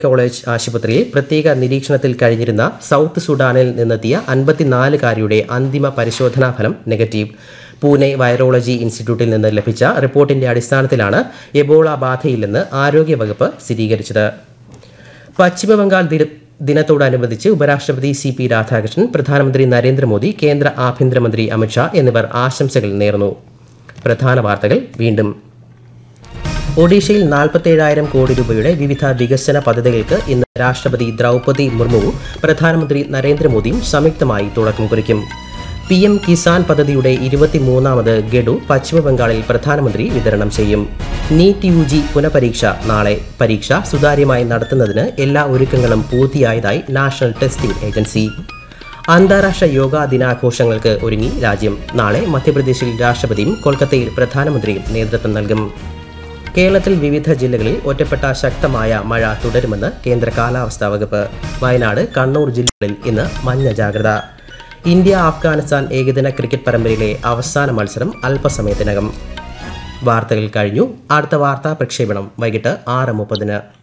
college ആശുപത്രിയിൽ പ്രത്യേക നിരീക്ഷണത്തിൽ കഴിഞ്ഞിരുന്ന സൗത്ത് സുഡാനിൽ നിന്നെത്തിയ അൻപത്തിനാലുകാരിയുടെ അന്തിമ പരിശോധനാ ഫലം നെഗറ്റീവ് പൂനെ വൈറോളജി ഇൻസ്റ്റിറ്റ്യൂട്ടിൽ നിന്ന് ലഭിച്ച റിപ്പോർട്ടിന്റെ അടിസ്ഥാനത്തിലാണ് എബോള ബാധയില്ലെന്ന് ആരോഗ്യവകുപ്പ് സ്ഥിരീകരിച്ചത് പശ്ചിമബംഗാൾ ദിന ദിനത്തോടനുബന്ധിച്ച് ഉപരാഷ്ട്രപതി സി പി രാധാകൃഷ്ണൻ പ്രധാനമന്ത്രി നരേന്ദ്രമോദി കേന്ദ്ര ആഭ്യന്തരമന്ത്രി അമിത്ഷാ എന്നിവർ ആശംസകൾ നേർന്നു പ്രധാന വാർത്തകൾ വീണ്ടും ഒഡീഷയിൽ നാൽപ്പത്തേഴായിരം കോടി രൂപയുടെ വിവിധ വികസന പദ്ധതികൾക്ക് ഇന്ന് രാഷ്ട്രപതി ദ്രൗപദി മുർമുവും പ്രധാനമന്ത്രി നരേന്ദ്രമോദിയും സംയുക്തമായി തുടക്കം കുറിക്കും പി എം കിസാൻ പദ്ധതിയുടെ ഇരുപത്തിമൂന്നാമത് ഗഡു പശ്ചിമബംഗാളിൽ പ്രധാനമന്ത്രി വിതരണം ചെയ്യും നീറ്റ് യു ജി പുനഃപരീക്ഷ നാളെ പരീക്ഷ സുതാര്യമായി നടത്തുന്നതിന് എല്ലാ ഒരുക്കങ്ങളും പൂർത്തിയായതായി നാഷണൽ ടെസ്റ്റിംഗ് ഏജൻസി അന്താരാഷ്ട്ര യോഗാ ദിനാഘോഷങ്ങൾക്ക് ഒരുങ്ങി രാജ്യം നാളെ മധ്യപ്രദേശിൽ രാഷ്ട്രപതിയും കൊൽക്കത്തയിൽ പ്രധാനമന്ത്രിയും നേതൃത്വം നൽകും കേരളത്തിൽ വിവിധ ജില്ലകളിൽ ഒറ്റപ്പെട്ട ശക്തമായ മഴ തുടരുമെന്ന് കേന്ദ്ര കാലാവസ്ഥാ വകുപ്പ് വയനാട് കണ്ണൂർ ജില്ലകളിൽ ഇന്ന് മഞ്ഞ ജാഗ്രത ഇന്ത്യ അഫ്ഗാനിസ്ഥാൻ ഏകദിന ക്രിക്കറ്റ് പരമ്പരയിലെ അവസാന മത്സരം അല്പസമയത്തിനകം വാർത്തകൾ കഴിഞ്ഞു അടുത്ത വാർത്താ പ്രക്ഷേപണം വൈകിട്ട് ആറ് മുപ്പതിന്